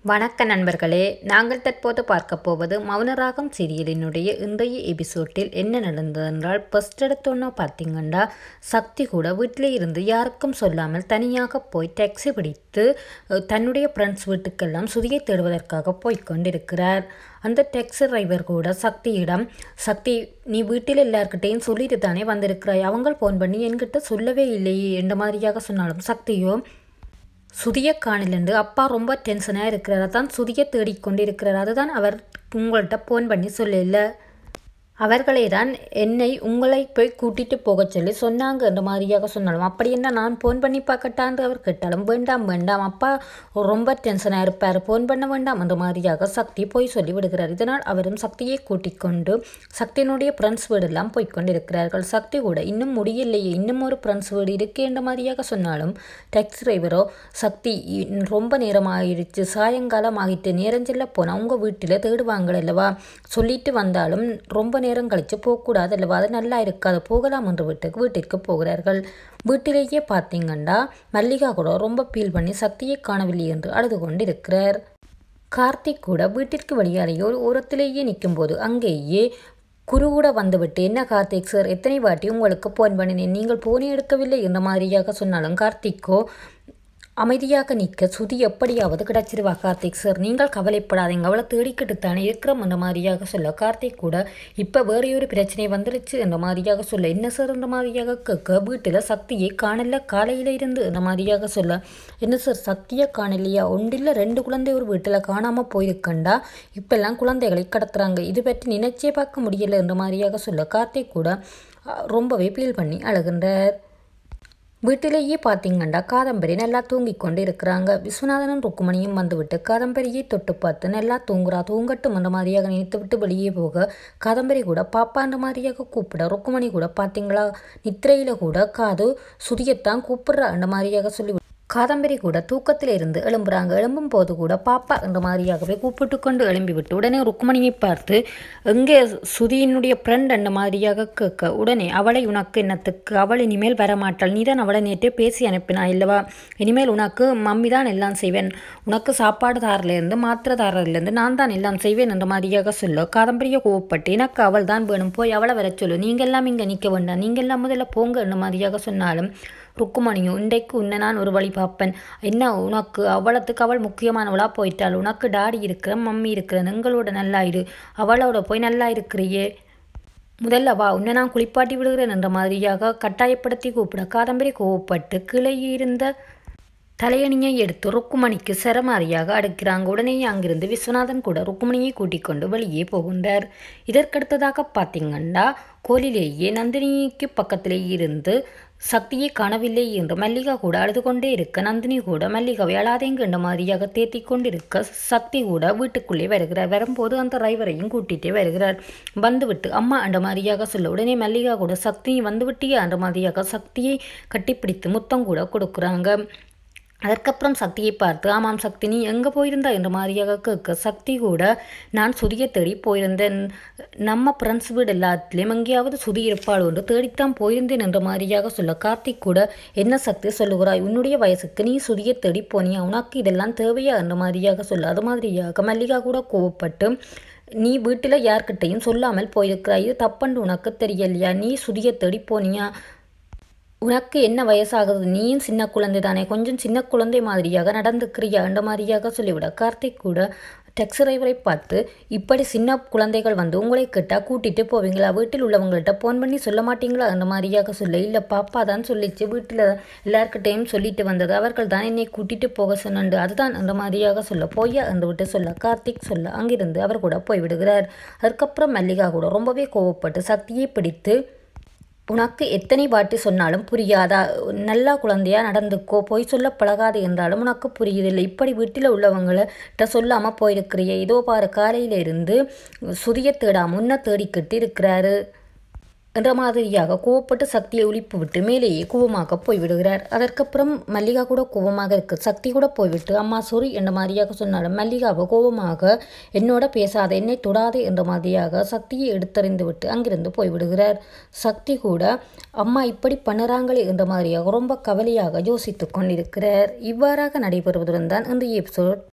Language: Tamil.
வணக்க நண்பர்களே நாங்கள் தற்போது பார்க்க போவது மௌனராகம் சீரியலினுடைய இன்றைய எபிசோட்டில் என்ன நடந்ததென்றால் ஃபஸ்ட் எடுத்தோன்னா பார்த்தீங்கன்னா சக்தி கூட வீட்டிலே இருந்து யாருக்கும் சொல்லாமல் தனியாக போய் டாக்ஸி பிடித்து அஹ், தன்னுடைய ஃப்ரெண்ட்ஸ் வீட்டுக்கெல்லாம் சுதியை தேடுவதற்காக போய்க் கொண்டிருக்கிறார் அந்த டாக்ஸி டிரைவர் கூட சக்தியிடம் சக்தி நீ வீட்டில் எல்லார்கிட்டையும் சொல்லிட்டு தானே வந்திருக்கிறாய் அவங்க ஃபோன் பண்ணி என்கிட்ட சொல்லவே இல்லையே என்ற மாதிரியாக சொன்னாலும் சக்தியோ சுதிய காணலண்டு அப்பா ரொம்ப டென்ஷனாக இருக்கிறார் அதான் சுதிய தேடிக்கொண்டு இருக்கிறார் அதுதான் அவர் உங்கள்கிட்ட ஃபோன் பண்ணி சொல்லல அவர்களே தான் என்னை உங்களை போய் கூட்டிட்டு போகச் சொல்லி சொன்னாங்க என்ற மாதிரியாக சொன்னாலும் அப்படி என்ன நான் ஃபோன் பண்ணி பார்க்கட்டான்னு அவர் கேட்டாலும் வேண்டாம் வேண்டாம் அப்பா ரொம்ப டென்ஷனாக இருப்பார் ஃபோன் பண்ண வேண்டாம் என்ற மாதிரியாக சக்தி போய் சொல்லி விடுகிறார் இதனால் அவரும் சக்தியை கூட்டிக் கொண்டு சக்தியினுடைய ஃப்ரெண்ட்ஸ் வீடெல்லாம் போய் கொண்டிருக்கிறார்கள் சக்தி கூட இன்னும் முடியலையே இன்னும் ஒரு ஃப்ரெண்ட்ஸ் வீடு இருக்கு என்ற மாதிரியாக சொன்னாலும் டாக்ஸி டிரைவரோ சக்தி இ- ரொம்ப நேரம் ஆயிடுச்சு சாயங்காலம் ஆகிட்டு நேரம் செல்ல போனால் உங்கள் வீட்டில் தேடுவாங்கள் அல்லவா சொல்லிட்டு வந்தாலும் ரொம்ப நேரம் கழித்து போகக்கூடாது அல்லவா அது நல்லா இருக்காது போகலாம் என்று வீட்டுக்கு வீட்டிற்கு போகிறார்கள் வீட்டிலேயே பார்த்தீங்கன்னா மல்லிகா கூட ரொம்ப ஃபீல் பண்ணி சக்தியை காணவில்லை என்று அழுது கொண்டு இருக்கிறார் கார்த்திக் கூட வீட்டிற்கு வெளியாலேயே ஒரு ஓரத்திலேயே நிற்கும்போது அங்கேயே குரு கூட வந்துவிட்டு என்ன கார்த்திக் சார் எத்தனை வாட்டி உங்களுக்கு ஃபோன் பண்ணினேன் நீங்கள் போனே எடுக்கவில்லை என்ற மாதிரியாக சொன்னாலும் கார்த்திக்கோ அமைதியாக நிற்க சுதி எப்படியாவது கிடைச்சிருவா கார்த்திக் சார் நீங்கள் கவலைப்படாதீங்க அவளை தேடிக்கிட்டு தானே இருக்கிறோம் என்ற மாதிரியாக சொல்ல கார்த்திக் கூட இப்போ வேற ஒரு பிரச்சனை வந்துருச்சு என்ற மாதிரியாக சொல்ல என்ன சார் என்ற மாதிரியாக கேட்க வீட்டில் சக்தியை காணல காலையில இருந்து என்ற மாதிரியாக சொல்ல என்ன சார் சக்தியை காணலையா ஒன்றில் ரெண்டு குழந்தை ஒரு வீட்டில் காணாமல் போயிருக்கண்டா இப்பெல்லாம் குழந்தைகளை கடத்துறாங்க இது பற்றி நினைச்சே பார்க்க முடியல என்ற மாதிரியாக சொல்ல கார்த்திக் கூட அஹ், ரொம்பவே ஃபீல் பண்ணி அழுகின்றார் வீட்டிலேயே பார்த்தீங்கன்னா காதம்பரி நல்லா தூங்கிக் கொண்டு இருக்கிறாங்க விஸ்வநாதனும் ருக்குமணியும் வந்துவிட்டு காதம்பரியை தொட்டு பார்த்து நல்லா தூங்குறா தூங்கட்டும் என்ற மாதிரியாக நினைத்து விட்டு வெளியே போக காதம்பரி கூட பாப்பான்ற மாதிரியாக கூப்பிட ருக்குமணி கூட பார்த்தீங்களா நித்திரையில கூட காது சுதியத்தான் கூப்பிடுறா என்ற மாதிரியாக சொல்லி காதம்பரி கூட தூக்கத்தில் இருந்து எழும்புறாங்க எழும்பும் போது கூட பாப்பா என்ற மாதிரியாகவே கூப்பிட்டு கொண்டு எழும்பி விட்டு உடனே ருக்குமணியை பார்த்து எங்கே சுதியினுடைய ஃப்ரெண்ட் என்ற மாதிரியாக கேட்க உடனே அவளை உனக்கு என்னத்துக்கு அவள் இனிமேல் வரமாட்டாள் நீ தான் அவளை நேற்றே பேசி அனுப்பினா இல்லவா இனிமேல் உனக்கு மம்மி தான் எல்லாம் செய்வேன் உனக்கு சாப்பாடு தாரிலேருந்து மாத்திரை தாரிலேருந்து நான் தான் எல்லாம் செய்வேன் என்ற மாதிரியாக சொல்ல காதம்பரியை கோவப்பட்டு எனக்கு அவள் தான் வேணும் போய் அவளை வர சொல்லு நீங்கள் எல்லாம் இங்கே நிற்க வேண்டாம் நீங்கள் எல்லாம் முதல்ல போங்க என்ற மாதிரியாக சொன்னாலும் ருக்குமணியும் இன்றைக்கு உன்னை நான் ஒரு வழி பார்ப்பேன் என்ன உனக்கு அவளத்துக்கு அவள் முக்கியமானவளா போயிட்டாள் உனக்கு டாடி இருக்கிற மம்மி இருக்கிற எங்களோட நல்லா இரு அவளோட போய் நல்லா இருக்கிறியே முதல்ல வா உன்னை நான் குளிப்பாட்டி விடுகிறேன் என்ற மாதிரியாக கட்டாயப்படுத்தி கூப்பிட காதம்பரி கோவப்பட்டு கிளை இருந்த தலையணியை எடுத்து ருக்குமணிக்கு சரமாரியாக அடுக்கிறாங்க உடனே அங்கிருந்து விஸ்வநாதன் கூட ருக்குமணியை கூட்டிக் கொண்டு வெளியே போகின்றார் இதற்கடுத்ததாக பார்த்தீங்கன்னா கோலிலேயே நந்தினிக்கு பக்கத்திலே இருந்து சக்தியை காணவில்லை என்று மல்லிகா கூட அழுது கொண்டே இருக்க நந்தினி கூட மல்லிகாவை அழாதேங்க என்ற மாதிரியாக தேத்தி கொண்டிருக்க சக்தி கூட வீட்டுக்குள்ளே வருகிறார் வரும்போது அந்த டிரைவரையும் கூட்டிகிட்டே வருகிறார் வந்துவிட்டு அம்மா என்ற மாதிரியாக சொல்ல உடனே மல்லிகா கூட சக்தி வந்துவிட்டியா என்ற மாதிரியாக சக்தியை கட்டிப்பிடித்து முத்தம் கூட கொடுக்குறாங்க அதற்கப்புறம் சக்தியை பார்த்து ஆமாம் சக்தி நீ எங்கே போயிருந்தா என்ற மாதிரியாக கேட்க சக்தி கூட நான் சுதியை தேடி போயிருந்தேன் நம்ம ஃப்ரெண்ட்ஸ் வீடு எல்லாத்துலேயும் எங்கேயாவது சுதி இருப்பாள் என்று தேடித்தான் போயிருந்தேன் என்ற மாதிரியாக சொல்ல கார்த்திக் கூட என்ன சக்தி சொல்லுகிறாய் உன்னுடைய வயசுக்கு நீ சுதியை தேடி போனியா உனக்கு இதெல்லாம் தேவையா என்ற மாதிரியாக சொல்ல அது மாதிரியாக மல்லிகா கூட கோவப்பட்டு நீ வீட்டில் யார்கிட்டையும் சொல்லாமல் போயிருக்கிறாய் இது தப்பண்டு உனக்கு தெரியலையா நீ சுதியை தேடி போனியா உனக்கு என்ன வயசாகுது நீயும் சின்ன குழந்தை தானே கொஞ்சம் சின்ன குழந்தை மாதிரியாக நடந்துக்கிறியா என்ற மாதிரியாக சொல்லிவிட கார்த்திக் கூட டெக்ஸி டிரைவரை பார்த்து இப்படி சின்ன குழந்தைகள் வந்து உங்களை கேட்டால் கூட்டிட்டு போவீங்களா வீட்டில் உள்ளவங்கள்ட்ட ஃபோன் பண்ணி சொல்ல மாட்டீங்களா அந்த மாதிரியாக சொல்ல இல்லை பாப்பா தான் சொல்லிச்சு வீட்டில் எல்லார்கிட்டையும் சொல்லிட்டு வந்தது அவர்கள் தான் என்னை கூட்டிட்டு போக சொன்னண்டு அதுதான் அந்த மாதிரியாக சொல்ல போயா என்று விட்டு சொல்ல கார்த்திக் சொல்ல அங்கிருந்து அவர் கூட போய்விடுகிறார் அதுக்கப்புறம் மல்லிகா கூட ரொம்பவே கோவப்பட்டு சக்தியை பிடித்து உனக்கு எத்தனை வாட்டி சொன்னாலும் புரியாதா நல்லா குழந்தையா நடந்துக்கோ பொய் சொல்ல பழகாது என்றாலும் உனக்கு புரியுதில்லை இப்படி வீட்டில் உள்ளவங்கள்ட்ட சொல்லாமல் போயிருக்கிறியே இதோ பாரு காலையில இருந்து சுதிய தேடா முன்ன தேடிக்கிட்டு இருக்கிறாரு என்ற மாதிரியாக கோவப்பட்டு சக்தியை ஒழிப்பு விட்டு மேலேயே கோவமாக போய்விடுகிறார் அதற்கப்புறம் மல்லிகா கூட கோவமாக இருக்கு சக்தி கூட போய்விட்டு அம்மா சொரி என்ற மாதிரியாக சொன்னாலும் மல்லிகாவை கோவமாக என்னோட பேசாத என்னை தொடாதே என்ற மாதிரியாக சக்தியை எடுத்தறிந்து விட்டு அங்கிருந்து போய்விடுகிறார் சக்தி கூட அம்மா இப்படி பண்ணுறாங்களே என்ற மாதிரியாக ரொம்ப கவலையாக யோசித்து கொண்டிருக்கிறார் இவ்வாறாக நடைபெறுவதுடன் தான் இந்த எபிசோட்